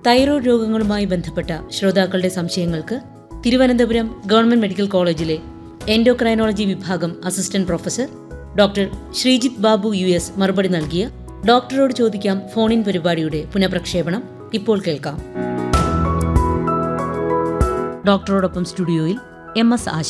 thyroid രോഗങ്ങളുമായി ബന്ധപ്പെട്ട ശ്രോതാക്കളുടെ സംശയങ്ങൾക്ക് തിരുവനന്തപുരം ഗവൺമെന്റ് മെഡിക്കൽ കോളേജിലെ എൻഡോക്രൈനോളജി വിഭാഗം assistant professor doctor Sreejith Babu U S മറുപടി നൽകിയ ഡോക്ടറോട് ചോദിക്കാം ഫോണിൻ പരിപാടിയുടെ പുനഃപ്രക്ഷേപണം ഇപ്പോൾ കേൾക്കാം ഡോക്ടറോടൊപ്പം സ്റ്റുഡിയോയിൽ എം എസ് ആശ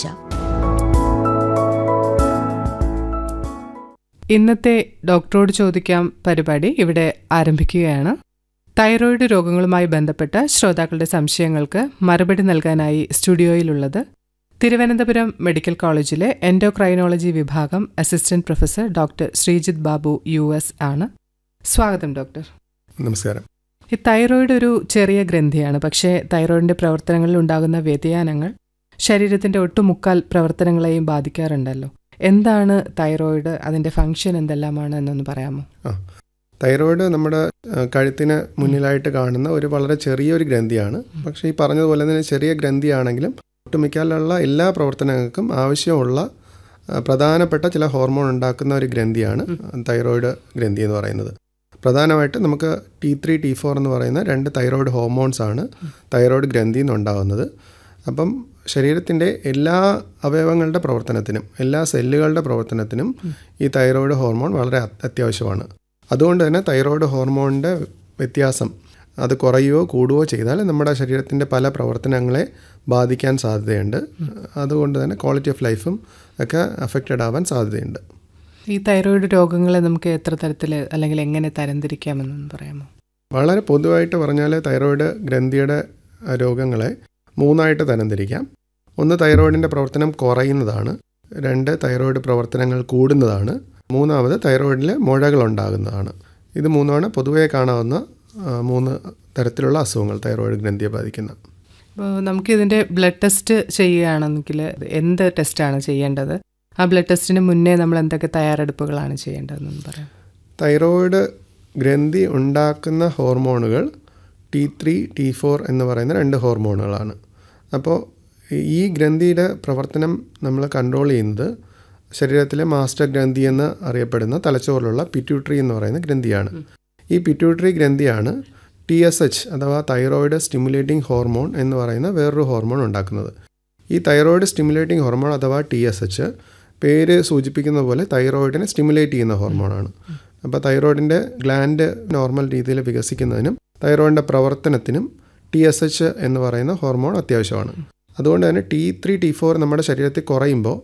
ഇന്നത്തെ ഡോക്ടറോട് ചോദിക്കാം പരിപാടി ഇവിടെ ആരംഭിക്കുകയാണ് തൈറോയിഡ് രോഗങ്ങളുമായി ബന്ധപ്പെട്ട ശ്രോതാക്കളുടെ സംശയങ്ങൾക്ക് മറുപടി നൽകാനായി സ്റ്റുഡിയോയിലുള്ളത് തിരുവനന്തപുരം മെഡിക്കൽ കോളേജിലെ എൻഡോക്രൈനോളജി വിഭാഗം assistant professor doctor Sreejith Babu U S ആണ് സ്വാഗതം ഡോക്ടർ നമസ്കാരം ഈ തൈറോയിഡ് ഒരു ചെറിയ ഗ്രന്ഥിയാണ് പക്ഷേ തൈറോയിഡിന്റെ പ്രവർത്തനങ്ങളിൽ ഉണ്ടാകുന്ന വ്യതിയാനങ്ങൾ ശരീരത്തിന്റെ ഒട്ടുമുക്കാൽ പ്രവർത്തനങ്ങളെയും ബാധിക്കാറുണ്ടല്ലോ എന്താണ് തൈറോയിഡ് അതിന്റെ ഫംഗ്ഷൻ എന്തെല്ലാമാണ് എന്നൊന്ന് പറയാമോ ആ തൈറോയിഡ് നമ്മുടെ ആ, കഴുത്തിന് മുന്നിലായിട്ട് കാണുന്ന ഒരു വളരെ ചെറിയൊരു ഗ്രന്ഥിയാണ് പക്ഷേ ഈ പറഞ്ഞതുപോലെ തന്നെ ചെറിയ ഗ്രന്ഥിയാണെങ്കിലും ഒട്ടുമിക്കാലുള്ള എല്ലാ പ്രവർത്തനങ്ങൾക്കും ആവശ്യമുള്ള ആ, പ്രധാനപ്പെട്ട ചില ഹോർമോൺ ഉണ്ടാക്കുന്ന ഒരു ഗ്രന്ഥിയാണ് തൈറോയിഡ് ഗ്രന്ഥി എന്ന് പറയുന്നത് പ്രധാനമായിട്ട് നമുക്ക് ടി ത്രീ ടി ഫോർ എന്ന് പറയുന്ന രണ്ട് തൈറോയിഡ് ഹോർമോൺസ് ആണ് തൈറോയിഡ് ഗ്രന്ഥിയിൽ നിന്ന് ഉണ്ടാകുന്നത് അപ്പം ശരീരത്തിൻ്റെ എല്ലാ അവയവങ്ങളുടെ പ്രവർത്തനത്തിനും എല്ലാ സെല്ലുകളുടെ പ്രവർത്തനത്തിനും ഈ തൈറോയിഡ് ഹോർമോൺ വളരെ അത്- അത്യാവശ്യമാണ് അതുകൊണ്ട് തന്നെ തൈറോയിഡ് ഹോർമോണിൻ്റെ വ്യത്യാസം അത് കുറയുകയോ കൂടുകയോ ചെയ്താൽ നമ്മുടെ ശരീരത്തിൻ്റെ പല പ്രവർത്തനങ്ങളെ ബാധിക്കാൻ സാധ്യതയുണ്ട് അതുകൊണ്ട് തന്നെ ക്വാളിറ്റി ഓഫ് ലൈഫും ഒക്കെ അഫക്റ്റഡ് ആവാൻ സാധ്യതയുണ്ട് ഈ തൈറോയിഡ് രോഗങ്ങളെ നമുക്ക് എത്ര തരത്തിൽ അല്ലെങ്കിൽ എങ്ങനെ തരംതിരിക്കാമെന്നൊന്ന് പറയാമോ വളരെ പൊതുവായിട്ട് പറഞ്ഞാൽ തൈറോയിഡ് ഗ്രന്ഥിയുടെ ആ, രോഗങ്ങളെ മൂന്നായിട്ട് തരംതിരിക്കാം ഒന്ന് തൈറോയിഡിൻ്റെ പ്രവർത്തനം കുറയുന്നതാണ് രണ്ട് തൈറോയിഡ് പ്രവർത്തനങ്ങൾ കൂടുന്നതാണ് മൂന്നാമത് തൈറോയിഡിൽ മുഴകൾ ഉണ്ടാകുന്നതാണ് ഇത് മൂന്നുമാണ് പൊതുവേ കാണാവുന്ന ആ, മൂന്ന് തരത്തിലുള്ള അസുഖങ്ങൾ തൈറോയിഡ് ഗ്രന്ഥിയെ ബാധിക്കുന്ന അപ്പോൾ നമുക്ക് ഇതിൻ്റെ ബ്ലഡ് ടെസ്റ്റ് ചെയ്യുകയാണെങ്കിൽ എന്ത് ടെസ്റ്റാണ് ചെയ്യേണ്ടത് ആ ബ്ലഡ് ടെസ്റ്റിന് മുന്നേ നമ്മൾ എന്തൊക്കെ തയ്യാറെടുപ്പുകളാണ് ചെയ്യേണ്ടതെന്നൊന്ന് പറയാം തൈറോയിഡ് ഗ്രന്ഥി ഉണ്ടാക്കുന്ന ഹോർമോണുകൾ ടി ത്രീ ടി ഫോർ എന്ന് പറയുന്ന രണ്ട് ഹോർമോണുകളാണ് അപ്പോൾ ഈ ഗ്രന്ഥിയുടെ പ്രവർത്തനം നമ്മൾ കൺട്രോൾ ചെയ്യുന്നത് ശരീരത്തിലെ മാസ്റ്റർ ഗ്രന്ഥി എന്ന് അറിയപ്പെടുന്ന തലച്ചോറിലുള്ള പിറ്റ്യൂട്ടറി എന്ന് പറയുന്ന ഗ്രന്ഥിയാണ് ഈ പിറ്റ്യൂട്ടറി ഗ്രന്ഥിയാണ് ടി എസ് എച്ച് അഥവാ തൈറോയിഡ് സ്റ്റിമുലേറ്റിംഗ് ഹോർമോൺ എന്ന് പറയുന്ന വേറൊരു ഹോർമോൺ ഉണ്ടാക്കുന്നത് ഈ തൈറോയിഡ് സ്റ്റിമുലേറ്റിംഗ് ഹോർമോൺ അഥവാ ടി എസ് എച്ച് പേര് സൂചിപ്പിക്കുന്ന പോലെ തൈറോയിഡിനെ സ്റ്റിമുലേറ്റ് ചെയ്യുന്ന ഹോർമോണാണ് അപ്പോൾ തൈറോയിഡിൻ്റെ ഗ്ലാൻഡ് നോർമൽ രീതിയിൽ വികസിക്കുന്നതിനും തൈറോയിഡിൻ്റെ പ്രവർത്തനത്തിനും ടി എസ് എച്ച് എന്ന് പറയുന്ന ഹോർമോൺ അത്യാവശ്യമാണ് അതുകൊണ്ട് തന്നെ ടി ത്രീ ടി ഫോർ നമ്മുടെ ശരീരത്തിൽ കുറയുമ്പോൾ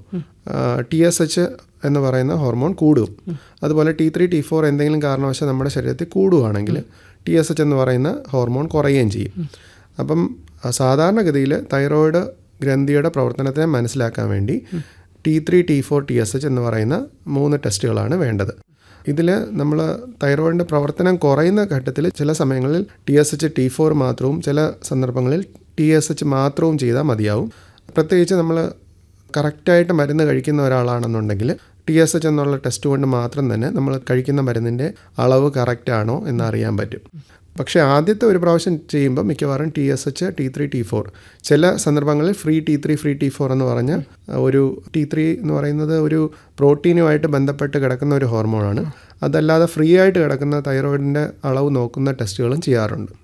ടി എസ് എച്ച് എന്ന് പറയുന്ന ഹോർമോൺ കൂടും അതുപോലെ ടി ത്രീ ടി ഫോർ എന്തെങ്കിലും കാരണവശാൽ നമ്മുടെ ശരീരത്തിൽ കൂടുകയാണെങ്കിൽ ടി എസ് എച്ച് എന്ന് പറയുന്ന ഹോർമോൺ കുറയുകയും ചെയ്യും അപ്പം ആ, സാധാരണഗതിയിൽ തൈറോയിഡ് ഗ്രന്ഥിയുടെ പ്രവർത്തനത്തെ മനസ്സിലാക്കാൻ വേണ്ടി T three T four T S H എന്ന് പറയുന്ന മൂന്ന് ടെസ്റ്റുകളാണ് വേണ്ടത് ഇതിൽ നമ്മൾ തൈറോയിഡിൻ്റെ പ്രവർത്തനം കുറയുന്ന ഘട്ടത്തിൽ ചില സമയങ്ങളിൽ T S H T four മാത്രവും ചില സന്ദർഭങ്ങളിൽ ടി എസ് എച്ച് മാത്രവും ചെയ്താൽ മതിയാവും പ്രത്യേകിച്ച് നമ്മൾ കറക്റ്റായിട്ട് മരുന്ന് കഴിക്കുന്ന ഒരാളാണെന്നുണ്ടെങ്കിൽ ടി എസ് എച്ച് എന്നുള്ള ടെസ്റ്റ് കൊണ്ട് മാത്രം തന്നെ നമ്മൾ കഴിക്കുന്ന മരുന്നിൻ്റെ അളവ് കറക്റ്റാണോ എന്ന് അറിയാൻ പറ്റും പക്ഷേ ആദ്യത്തെ ഒരു പ്രാവശ്യം ചെയ്യുമ്പോൾ മിക്കവാറും T S H T three T four ചില സന്ദർഭങ്ങളിൽ free T three free T four എന്ന് പറഞ്ഞ ഒരു ടി ത്രീ എന്ന് പറയുന്നത് ഒരു പ്രോട്ടീനുമായിട്ട് ബന്ധപ്പെട്ട് കിടക്കുന്ന ഒരു ഹോർമോണാണ് അതല്ലാതെ ഫ്രീ ആയിട്ട് കിടക്കുന്ന തൈറോയിഡിൻ്റെ അളവ് നോക്കുന്ന ടെസ്റ്റുകളും ചെയ്യാറുണ്ട്